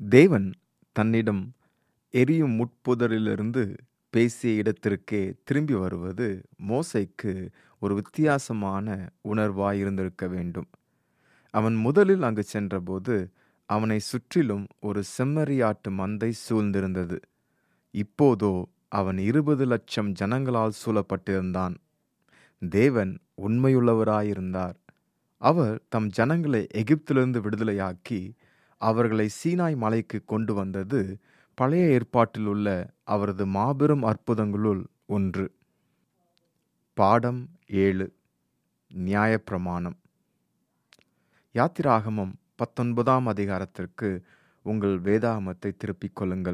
தேவன் தன்னிடம் எரியும் முட்புதரிலிருந்து பேசிய இடத்திற்கே திரும்பி வருவது மோசேக்கு ஒரு வித்தியாசமான உணர்வாய் இருந்திருக்க வேண்டும் அவன் முதலில் அங்கு சென்றபோது அவனை சுற்றிலும் ஒரு செம்மறியாட்டு மந்தை சூழ்ந்திருந்தது இப்போதோ அவன் இருபது லட்சம் ஜனங்களால் சூழப்பட்டிருந்தான் தேவன் உண்மையுள்ளவராயிருந்தார் அவர் தம் ஜனங்களை எகிப்திலிருந்து விடுதலையாக்கி அவர்களை சீனாய் மலைக்கு கொண்டு வந்தது பழைய ஏற்பாட்டில் உள்ள அவரது மாபெரும் அற்புதங்களுள் ஒன்று பாடம் ஏழு நியாயப்பிரமாணம் யாத்திராகமம் பத்தொன்பதாம் அதிகாரத்திற்கு உங்கள் வேதாகமத்தை திருப்பிக் கொள்ளுங்கள்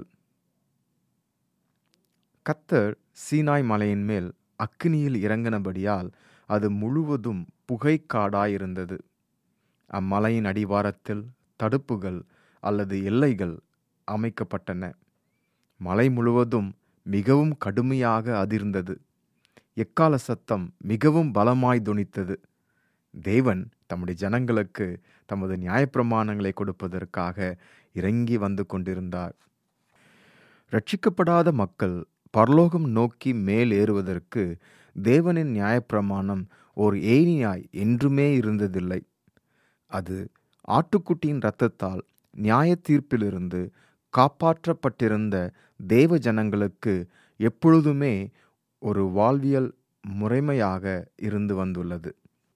கத்தர் சீனாய் மலையின் மேல் அக்கினியில் இறங்கினபடியால் அது முழுவதும் புகைக்காடாயிருந்தது அம்மலையின் அடிவாரத்தில் தடுப்புகள் அல்லது எல்லைகள் அமைக்கப்பட்டன மலை முழுவதும் மிகவும் கடுமையாக அதிர்ந்தது எக்கால சத்தம் மிகவும் பலமாய் துணித்தது தேவன் தம்முடைய ஜனங்களுக்கு தமது நியாயப்பிரமாணங்களை கொடுப்பதற்காக இறங்கி வந்து கொண்டிருந்தார் ரட்சிக்கப்படாத மக்கள் பரலோகம் நோக்கி மேல் ஏறுவதற்கு தேவனின் நியாயப்பிரமாணம் ஓர் ஏனியாய் என்றுமே இருந்ததில்லை அது ஆட்டுக்குட்டியின் இரத்தத்தால் நியாய தீர்ப்பிலிருந்து காப்பாற்றப்பட்டிருந்த தேவ ஜனங்களுக்கு எப்பொழுதுமே ஒரு வாழ்வியல் முறைமையாக இருந்து வந்துள்ளது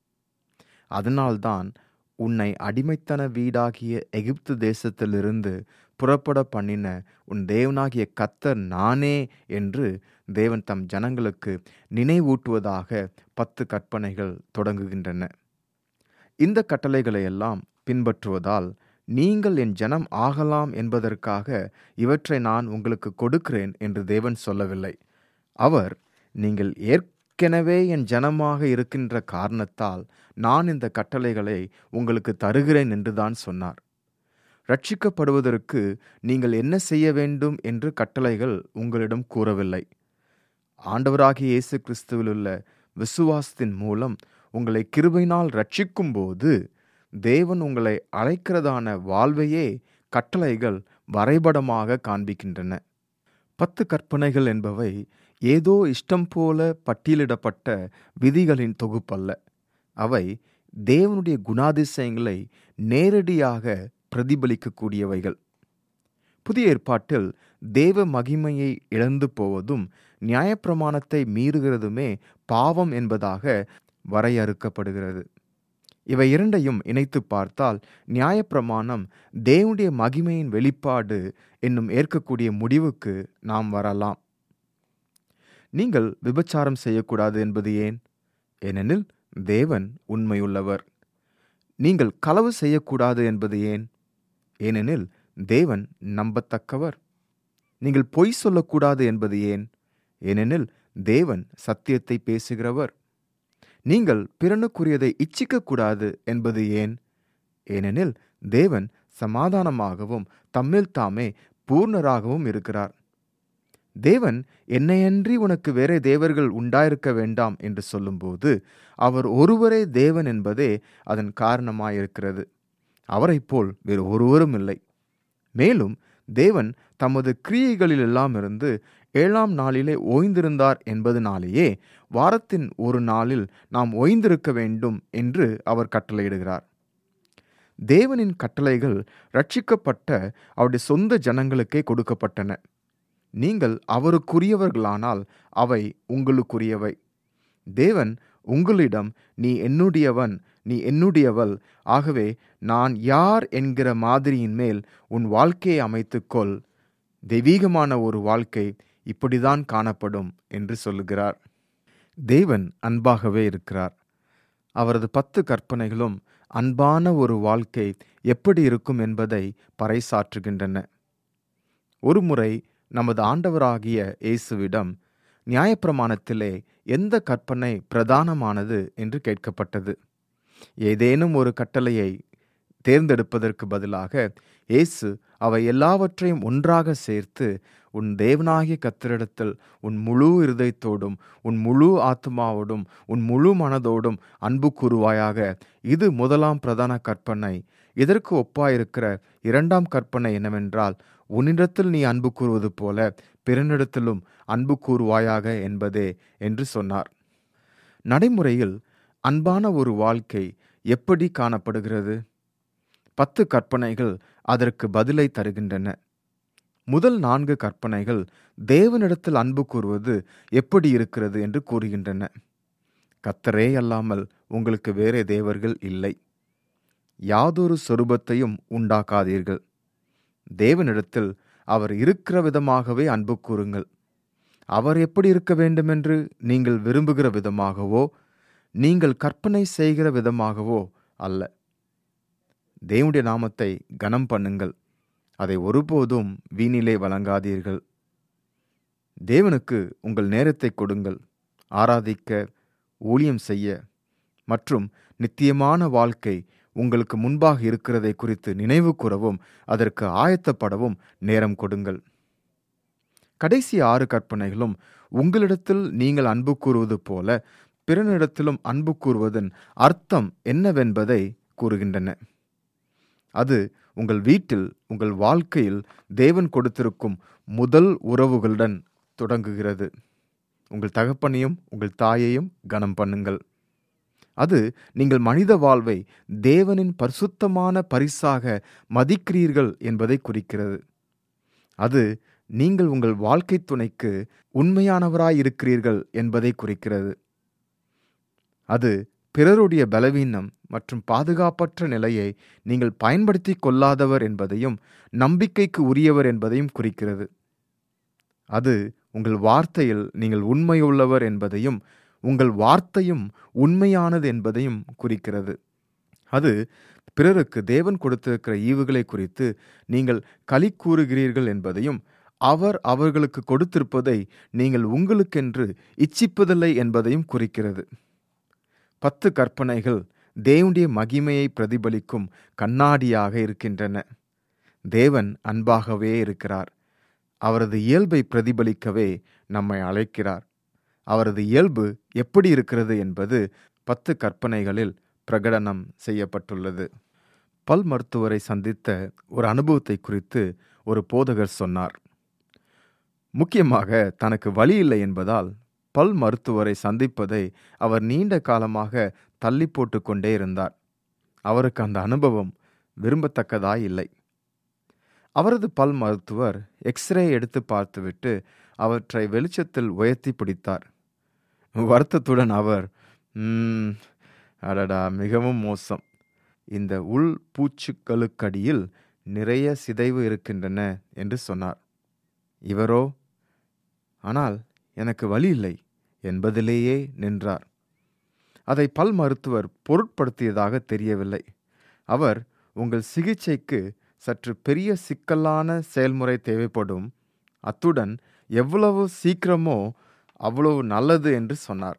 அதனால்தான் உன்னை அடிமைத்தன வீடாகிய எகிப்து தேசத்திலிருந்து புறப்பட பண்ணின உன் தேவனாகிய கத்தர் நானே என்று தேவன் தம் ஜனங்களுக்கு நினைவூட்டுவதாக பத்து கற்பனைகள் தொடங்குகின்றன இந்த கட்டளைகளை எல்லாம் பின்பற்றுவதால் நீங்கள் என் ஜனம் ஆகலாம் என்பதற்காக இவற்றை நான் உங்களுக்கு கொடுக்கிறேன் என்று தேவன் சொல்லவில்லை அவர் நீங்கள் ஏற்கனவே என் ஜனமாக இருக்கின்ற காரணத்தால் நான் இந்த கட்டளைகளை உங்களுக்கு தருகிறேன் என்றுதான் சொன்னார் ரட்சிக்கப்படுவதற்கு நீங்கள் என்ன செய்ய வேண்டும் என்று கட்டளைகள் உங்களிடம் கூறவில்லை ஆண்டவராகிய இயேசு கிறிஸ்துவில் உள்ள விசுவாசத்தின் மூலம் உங்களை கிருபையினால் ரட்சிக்கும் போது தேவன் உங்களை அழைக்கிறதான வாழ்வையே கட்டளைகள் வரைபடமாக காண்பிக்கின்றன பத்து கற்பனைகள் என்பவை ஏதோ இஷ்டம் போல பட்டியலிடப்பட்ட விதிகளின் தொகுப்பல்ல அவை தேவனுடைய குணாதிசயங்களை நேரடியாக பிரதிபலிக்கக்கூடியவைகள் புதிய ஏற்பாட்டில் தேவ மகிமையை இழந்து போவதும் நியாயப்பிரமாணத்தை மீறுகிறதுமே பாவம் என்பதாக வரையறுக்கப்படுகிறது இவை இரண்டையும் இணைத்து பார்த்தால் நியாயப்பிரமாணம் தேவனுடைய மகிமையின் வெளிப்பாடு என்னும் ஏற்கக்கூடிய முடிவுக்கு நாம் வரலாம் நீங்கள் விபச்சாரம் செய்யக்கூடாது என்பது ஏன் ஏனெனில் தேவன் உண்மையுள்ளவர் நீங்கள் களவு செய்யக்கூடாது என்பது ஏன் ஏனெனில் தேவன் நம்பத்தக்கவர் நீங்கள் பொய் சொல்லக்கூடாது என்பது ஏன் ஏனெனில் தேவன் சத்தியத்தை பேசுகிறவர் நீங்கள் பிறனுக்குரியதை இச்சிக்கக்கூடாது என்பது ஏன் ஏனெனில் தேவன் சமாதானமாகவும் தம்மில் தாமே பூர்ணராகவும் இருக்கிறார் தேவன் என்னையன்றி உனக்கு வேறே தேவர்கள் உண்டாயிருக்க வேண்டாம் என்று சொல்லும்போது அவர் ஒருவரே தேவன் என்பதே அதன் காரணமாயிருக்கிறது அவரைப் போல் வேறு ஒருவரும் இல்லை மேலும் தேவன் தமது கிரியைகளிலெல்லாம் இருந்து ஏழாம் நாளிலே ஓய்ந்திருந்தார் என்பதனாலேயே வாரத்தின் ஒரு நாளில் நாம் ஓய்ந்திருக்க வேண்டும் என்று அவர் கட்டளையிடுகிறார் தேவனின் கட்டளைகள் ரட்சிக்கப்பட்ட அவருடைய சொந்த ஜனங்களுக்கே கொடுக்கப்பட்டன நீங்கள் அவருக்குரியவர்களானால் அவை உங்களுக்குரியவை தேவன் உங்களிடம் நீ என்னுடையவன் நீ என்னுடையவள் ஆகவே நான் யார் என்கிற மாதிரியின் மேல் உன் வாழ்க்கையை அமைத்துக்கொள் தெய்வீகமான ஒரு வாழ்க்கை இப்படிதான் காணப்படும் என்று சொல்லுகிறார் தேவன் அன்பாகவே இருக்கிறார் அவரது பத்து கற்பனைகளும் அன்பான ஒரு வாழ்க்கை எப்படி இருக்கும் என்பதை பறைசாற்றுகின்றன ஒருமுறை நமது ஆண்டவராகிய இயேசுவிடம் நியாயப்பிரமாணத்திலே எந்த கற்பனை பிரதானமானது என்று கேட்கப்பட்டது ஏதேனும் ஒரு கட்டளையை தேர்ந்தெடுப்பதற்கு பதிலாக இயேசு அவை எல்லாவற்றையும் ஒன்றாக சேர்த்து உன் தேவனாகிய கத்திரிடத்தில் உன் முழு இருதயத்தோடும் உன் முழு ஆத்மாவோடும் உன் முழு மனதோடும் அன்பு கூறுவாயாக இது முதலாம் பிரதான கற்பனை இதற்கு ஒப்பாயிருக்கிற இரண்டாம் கற்பனை என்னவென்றால் உன்னிடத்தில் நீ அன்பு கூறுவது போல பிறனிடத்திலும் அன்பு கூறுவாயாக என்பதே என்று சொன்னார் நடைமுறையில் அன்பான ஒரு வாழ்க்கை எப்படி காணப்படுகிறது பத்து கற்பனைகள் அதற்கு பதிலை தருகின்றன முதல் நான்கு கற்பனைகள் தேவனிடத்தில் அன்பு கூறுவது எப்படி இருக்கிறது என்று கூறுகின்றன கத்தரே அல்லாமல் உங்களுக்கு வேறே தேவர்கள் இல்லை யாதொரு சொரூபத்தையும் உண்டாக்காதீர்கள் தேவனிடத்தில் அவர் இருக்கிற விதமாகவே அன்பு கூறுங்கள் அவர் எப்படி இருக்க வேண்டுமென்று நீங்கள் விரும்புகிற விதமாகவோ நீங்கள் கற்பனை செய்கிற விதமாகவோ அல்ல தேவனுடைய நாமத்தை கனம் பண்ணுங்கள் அதை ஒருபோதும் வீணிலே வழங்காதீர்கள் தேவனுக்கு உங்கள் நேரத்தை கொடுங்கள் ஆராதிக்க ஊழியம் செய்ய மற்றும் நித்தியமான வாழ்க்கை உங்களுக்கு முன்பாக இருக்கிறதை குறித்து நினைவு கூறவும் அதற்கு ஆயத்தப்படவும் நேரம் கொடுங்கள் கடைசி ஆறு கற்பனைகளும் உங்களிடத்தில் நீங்கள் அன்பு கூறுவது போல பிறனிடத்திலும் அன்பு கூறுவதன் அர்த்தம் என்னவென்பதை கூறுகின்றன அது உங்கள் வீட்டில் உங்கள் வாழ்க்கையில் தேவன் கொடுத்திருக்கும் முதல் உறவுகளுடன் தொடங்குகிறது உங்கள் தகப்பனையும் உங்கள் தாயையும் கனம் பண்ணுங்கள் அது நீங்கள் மனித வாழ்வை தேவனின் பரிசுத்தமான பரிசாக மதிக்கிறீர்கள் என்பதை குறிக்கிறது அது நீங்கள் உங்கள் வாழ்க்கை துணைக்கு உண்மையானவராய் இருக்கிறீர்கள் என்பதை குறிக்கிறது அது பிறருடைய பலவீனம் மற்றும் பாதுகாப்பற்ற நிலையை நீங்கள் பயன்படுத்தி கொள்ளாதவர் என்பதையும் நம்பிக்கைக்கு உரியவர் என்பதையும் குறிக்கிறது அது உங்கள் வார்த்தையில் நீங்கள் உண்மையுள்ளவர் என்பதையும் உங்கள் வார்த்தையும் உண்மையானது என்பதையும் குறிக்கிறது அது பிறருக்கு தேவன் கொடுத்திருக்கிற ஈவுகளை குறித்து நீங்கள் களி கூறுகிறீர்கள் என்பதையும் அவர் அவர்களுக்கு கொடுத்திருப்பதை நீங்கள் உங்களுக்கென்று இச்சிப்பதில்லை என்பதையும் குறிக்கிறது பத்து கற்பனைகள் தேவனுடைய மகிமையை பிரதிபலிக்கும் கண்ணாடியாக இருக்கின்றன தேவன் அன்பாகவே இருக்கிறார் அவரது இயல்பை பிரதிபலிக்கவே நம்மை அழைக்கிறார் அவரது இயல்பு எப்படி இருக்கிறது என்பது பத்து கற்பனைகளில் பிரகடனம் செய்யப்பட்டுள்ளது பல் மருத்துவரை சந்தித்த ஒரு அனுபவத்தை குறித்து ஒரு போதகர் சொன்னார் முக்கியமாக தனக்கு வழி இல்லை என்பதால் பல் மருத்துவரை சந்திப்பதை அவர் நீண்ட காலமாக தள்ளி போட்டு கொண்டே இருந்தார் அவருக்கு அந்த அனுபவம் விரும்பத்தக்கதாய் இல்லை அவரது பல் மருத்துவர் எக்ஸ்ரே எடுத்து பார்த்துவிட்டு அவற்றை வெளிச்சத்தில் உயர்த்தி பிடித்தார் வருத்தத்துடன் அவர் "ம், அடடா மிகவும் மோசம் இந்த உள் பூச்சுக்களுக்கடியில் நிறைய சிதைவு இருக்கின்றன என்று சொன்னார் இவரோ ஆனால் எனக்கு வழி இல்லை என்பதிலேயே நின்றார் அதை பல் மருத்துவர் பொருட்படுத்தியதாக தெரியவில்லை அவர் உங்கள் சிகிச்சைக்கு சற்று பெரிய சிக்கலான செயல்முறை தேவைப்படும் அத்துடன் எவ்வளவு சீக்கிரமோ அவ்வளவு நல்லது என்று சொன்னார்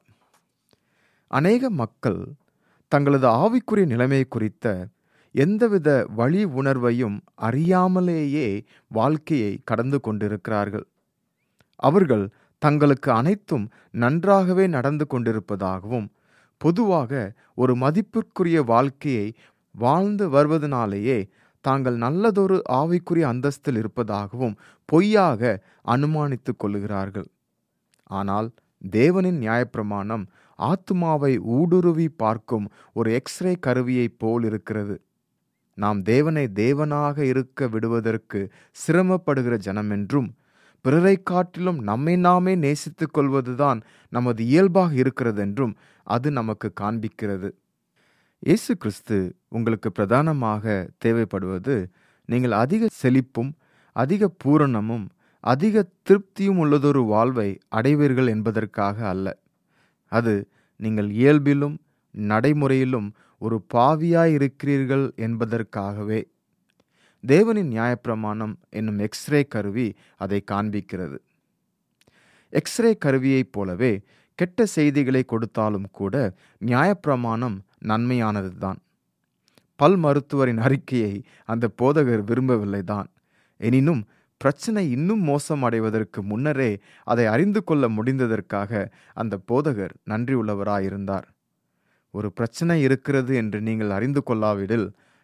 அநேக மக்கள் தங்களது ஆவிக்குரிய நிலைமை குறித்த எந்தவித வழி உணர்வையும் அறியாமலேயே வாழ்க்கையை கடந்து கொண்டிருக்கிறார்கள் அவர்கள் தங்களுக்கு அனைத்தும் நன்றாகவே நடந்து கொண்டிருப்பதாகவும் பொதுவாக ஒரு மதிப்பிற்குரிய வாழ்க்கையை வாழ்ந்து வருவதனாலேயே தாங்கள் நல்லதொரு ஆவிக்குரிய அந்தஸ்தில் இருப்பதாகவும் பொய்யாக அனுமானித்துக் கொள்ளுகிறார்கள் ஆனால் தேவனின் நியாயப்பிரமாணம் ஆத்துமாவை ஊடுருவி பார்க்கும் ஒரு எக்ஸ்ரே கருவியைப் போல் இருக்கிறது நாம் தேவனை தேவனாக இருக்க விடுவதற்கு சிரமப்படுகிற ஜனமென்றும் பிறரை காட்டிலும் நம்மை நாமே நேசித்துக் கொள்வதுதான் நமது இயல்பாக இருக்கிறதென்றும் அது நமக்கு காண்பிக்கிறது இயேசு கிறிஸ்து உங்களுக்கு பிரதானமாக தேவைப்படுவது நீங்கள் அதிக செழிப்பும் அதிக பூரணமும் அதிக திருப்தியும் உள்ளதொரு வாழ்வை அடைவீர்கள் என்பதற்காக அல்ல அது நீங்கள் இயல்பிலும் நடைமுறையிலும் ஒரு பாவியாய் இருக்கிறீர்கள் என்பதற்காகவே தேவனின் நியாயப்பிரமாணம் என்னும் எக்ஸ்ரே கருவி அதை காண்பிக்கிறது எக்ஸ்ரே கருவியைப் போலவே கெட்ட செய்திகளை கொடுத்தாலும் கூட நியாயப்பிரமாணம் நன்மையானதுதான் பல் மருத்துவரின் அறிக்கையை அந்த போதகர் விரும்பவில்லை தான் எனினும் பிரச்சனை இன்னும் மோசம் அடைவதற்கு முன்னரே அதை அறிந்து கொள்ள முடிந்ததற்காக அந்த போதகர் நன்றியுள்ளவராயிருந்தார் ஒரு பிரச்சனை இருக்கிறது என்று நீங்கள் அறிந்து கொள்ளாவிடில்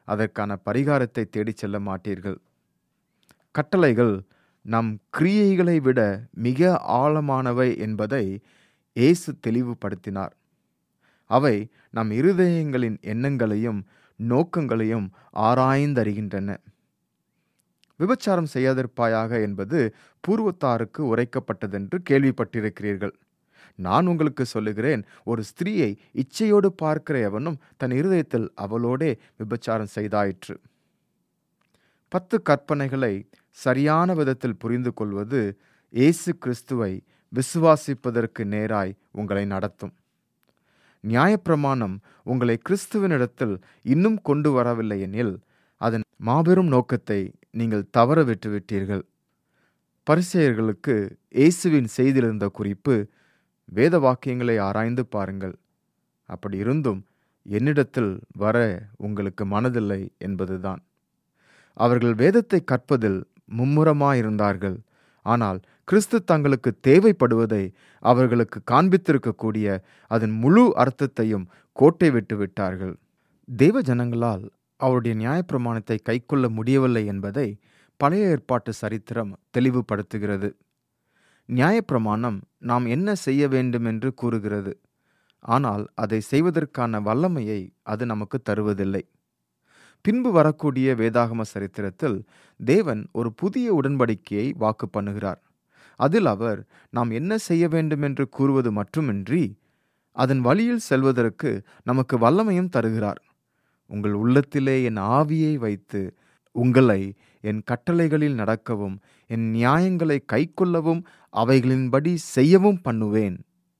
அதற்கான பரிகாரத்தை தேடிச் செல்ல மாட்டீர்கள் கட்டளைகள் நம் கிரியைகளை விட மிக ஆழமானவை என்பதை இயேசு தெளிவுபடுத்தினார் அவை நம் இருதயங்களின் எண்ணங்களையும் நோக்கங்களையும் ஆராய்ந்தறிகின்றன விபச்சாரம் செய்யாதிருப்பாயாக என்பது பூர்வத்தாருக்கு உரைக்கப்பட்டதென்று கேள்விப்பட்டிருக்கிறீர்கள் நான் உங்களுக்கு சொல்லுகிறேன் ஒரு ஸ்திரீயை இச்சையோடு பார்க்கிற எவனும் தன் இருதயத்தில் அவளோடே விபச்சாரம் செய்தாயிற்று பத்து கற்பனைகளை சரியான விதத்தில் புரிந்து கொள்வது இயேசு கிறிஸ்துவை விசுவாசிப்பதற்கு நேராய் உங்களை நடத்தும் நியாயப்பிரமாணம் உங்களை கிறிஸ்துவனிடத்தில் இன்னும் கொண்டு வரவில்லை எனில் அதன் மாபெரும் நோக்கத்தை நீங்கள் தவற விட்டுவிட்டீர்கள் பரிசெயர்களுக்கு இயேசுவின் செய்திருந்த குறிப்பு வேத வாக்கியங்களை ஆராய்ந்து பாருங்கள் அப்படி இருந்தும் என்னிடத்தில் வர உங்களுக்கு மனதில்லை என்பதுதான் அவர்கள் வேதத்தை கற்பதில் மும்முரமாயிருந்தார்கள் ஆனால் கிறிஸ்து தங்களுக்கு தேவைப்படுவதை அவர்களுக்கு காண்பித்திருக்கக்கூடிய அதன் முழு அர்த்தத்தையும் கோட்டை விட்டு விட்டார்கள் தேவ ஜனங்களால் அவருடைய நியாயப்பிரமாணத்தை கைக்கொள்ள முடியவில்லை என்பதை பழைய ஏற்பாட்டு சரித்திரம் தெளிவுபடுத்துகிறது நியாயப்பிரமாணம் நாம் என்ன செய்ய வேண்டும் என்று கூறுகிறது ஆனால் அதை செய்வதற்கான வல்லமையை அது நமக்கு தருவதில்லை பின்பு வரக்கூடிய வேதாகம சரித்திரத்தில் தேவன் ஒரு புதிய உடன்படிக்கையை வாக்கு பண்ணுகிறார் அதில் அவர் நாம் என்ன செய்ய வேண்டும் என்று கூறுவது மட்டுமின்றி அதன் வழியில் செல்வதற்கு நமக்கு வல்லமையும் தருகிறார் உங்கள் உள்ளத்திலே என் ஆவியை வைத்து உங்களை என் கட்டளைகளில் நடக்கவும் என் நியாயங்களை கைக்கொள்ளவும் அவைகளின்படி செய்யவும் பண்ணுவேன்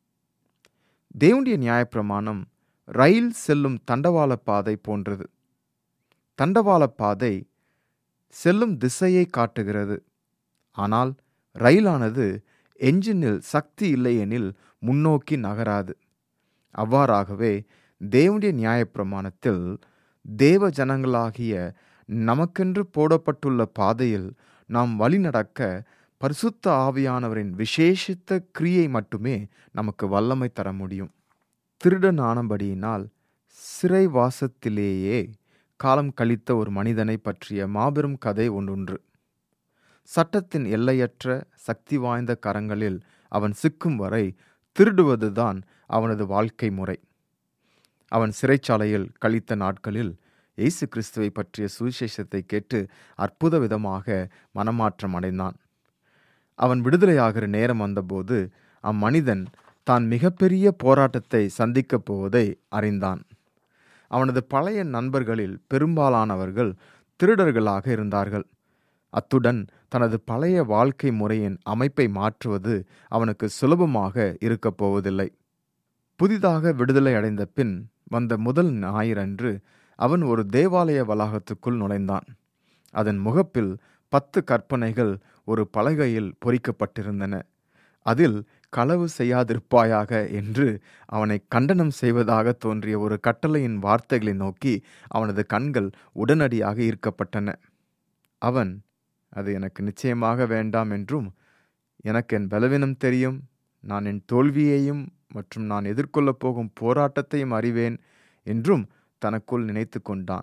தேவனுடைய நியாயப்பிரமாணம் ரயில் செல்லும் தண்டவாள பாதை போன்றது தண்டவாள பாதை செல்லும் திசையை காட்டுகிறது ஆனால் ரயிலானது என்ஜினில் சக்தி இல்லையெனில் முன்னோக்கி நகராது அவ்வாறாகவே தேவனுடைய நியாயப்பிரமாணத்தில் தேவ ஜனங்களாகிய நமக்கென்று போடப்பட்டுள்ள பாதையில் நாம் வழிநடக்க பரிசுத்த ஆவியானவரின் விசேஷித்த கிரியை மட்டுமே நமக்கு வல்லமை தர முடியும் திருடனானபடியினால் சிறைவாசத்திலேயே காலம் கழித்த ஒரு மனிதனை பற்றிய மாபெரும் கதை ஒன்றுண்டு சட்டத்தின் எல்லையற்ற சக்தி வாய்ந்த கரங்களில் அவன் சிக்கும் வரை திருடுவதுதான் அவனது வாழ்க்கை முறை அவன் சிறைச்சாலையில் கழித்த நாட்களில் இயேசு கிறிஸ்துவை பற்றிய சுவிசேஷத்தை கேட்டு அற்புத விதமாக மனமாற்றம் அடைந்தான் அவன் விடுதலையாகிற நேரம் வந்தபோது அம்மனிதன் தான் மிகப்பெரிய போராட்டத்தை சந்திக்கப் போவதை அறிந்தான் அவனது பழைய நண்பர்களில் பெரும்பாலானவர்கள் திருடர்களாக இருந்தார்கள் அத்துடன் தனது பழைய வாழ்க்கை முறையின் அமைப்பை மாற்றுவது அவனுக்கு சுலபமாக இருக்கப் போவதில்லை புதிதாக விடுதலை அடைந்த பின் வந்த முதல் ஞாயிறன்று அவன் ஒரு தேவாலய வளாகத்துக்குள் நுழைந்தான் அதன் முகப்பில் பத்து கற்பனைகள் ஒரு பலகையில் பொறிக்கப்பட்டிருந்தன அதில் களவு செய்யாதிருப்பாயாக என்று அவனை கண்டனம் செய்வதாக தோன்றிய ஒரு கட்டளையின் வார்த்தைகளை நோக்கி அவனது கண்கள் உடனடியாக ஈர்க்கப்பட்டன அவன் அது எனக்கு நிச்சயமாக வேண்டாம் என்றும் எனக்கு என் பலவீனம் தெரியும் நான் என் தோல்வியையும் மற்றும் நான் எதிர்கொள்ளப் போகும் போராட்டத்தையும் அறிவேன் என்றும் தனக்குள் நினைத்து கொண்டான்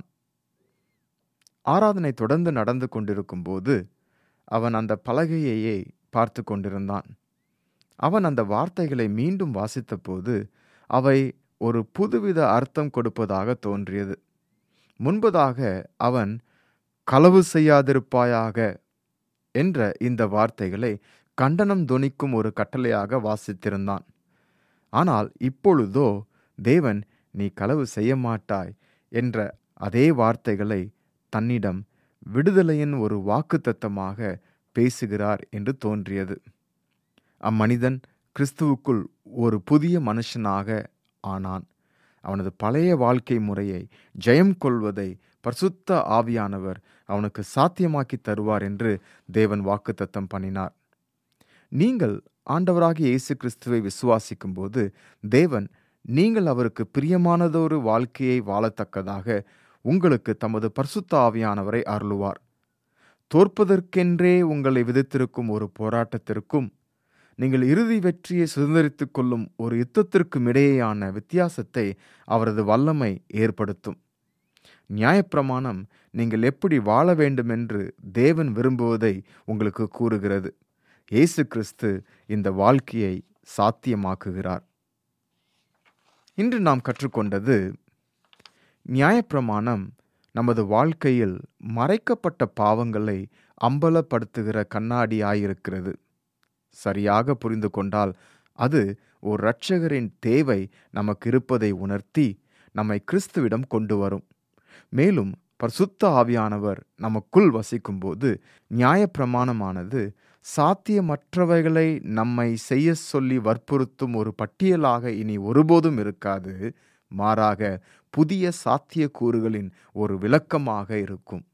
ஆராதனை தொடர்ந்து நடந்து கொண்டிருக்கும் போது அவன் அந்த பலகையையே பார்த்து கொண்டிருந்தான் அவன் அந்த வார்த்தைகளை மீண்டும் வாசித்தபோது அவை ஒரு புதுவித அர்த்தம் கொடுப்பதாக தோன்றியது முன்பதாக அவன் களவு செய்யாதிருப்பாயாக என்ற இந்த வார்த்தைகளை கண்டனம் தொனிக்கும் ஒரு கட்டளையாக வாசித்திருந்தான் ஆனால் இப்பொழுதோ தேவன் நீ களவு செய்ய மாட்டாய் என்ற அதே வார்த்தைகளை தன்னிடம் விடுதலையின் ஒரு வாக்குத்தத்தமாக பேசுகிறார் என்று தோன்றியது அம்மனிதன் கிறிஸ்துவுக்குள் ஒரு புதிய மனுஷனாக ஆனான் அவனது பழைய வாழ்க்கை முறையை ஜெயம் கொள்வதை பரிசுத்த ஆவியானவர் அவனுக்கு சாத்தியமாக்கி தருவார் என்று தேவன் வாக்குத்தத்தம் பண்ணினார் நீங்கள் ஆண்டவராகிய இயேசு கிறிஸ்துவை விசுவாசிக்கும் போது தேவன் நீங்கள் அவருக்கு பிரியமானதொரு வாழ்க்கையை வாழத்தக்கதாக உங்களுக்கு தமது பரிசுத்த ஆவியானவரை அருளுவார் தோற்பதற்கென்றே உங்களை விதித்திருக்கும் ஒரு போராட்டத்திற்கும் நீங்கள் இறுதி வெற்றியை சுதந்திரித்துக் கொள்ளும் ஒரு யுத்தத்திற்கும் இடையேயான வித்தியாசத்தை அவரது வல்லமை ஏற்படுத்தும் நியாயப்பிரமாணம் நீங்கள் எப்படி வாழ வேண்டுமென்று தேவன் விரும்புவதை உங்களுக்கு கூறுகிறது இயேசு கிறிஸ்து இந்த வாழ்க்கையை சாத்தியமாக்குகிறார் இன்று நாம் கற்றுக்கொண்டது நியாயப்பிரமாணம் நமது வாழ்க்கையில் மறைக்கப்பட்ட பாவங்களை அம்பலப்படுத்துகிற கண்ணாடியாயிருக்கிறது சரியாக புரிந்து கொண்டால் அது ஒரு இரட்சகரின் தேவை நமக்கு இருப்பதை உணர்த்தி நம்மை கிறிஸ்துவிடம் கொண்டு வரும் மேலும் பரிசுத்த ஆவியானவர் நமக்குள் வசிக்கும்போது நியாயப்பிரமாணமானது சாத்தியமற்றவைகளை நம்மை செய்ய சொல்லி வற்புறுத்தும் ஒரு பட்டியலாக இனி ஒருபோதும் இருக்காது மாறாக புதிய சாத்தியக்கூறுகளின் ஒரு விளக்கமாக இருக்கும்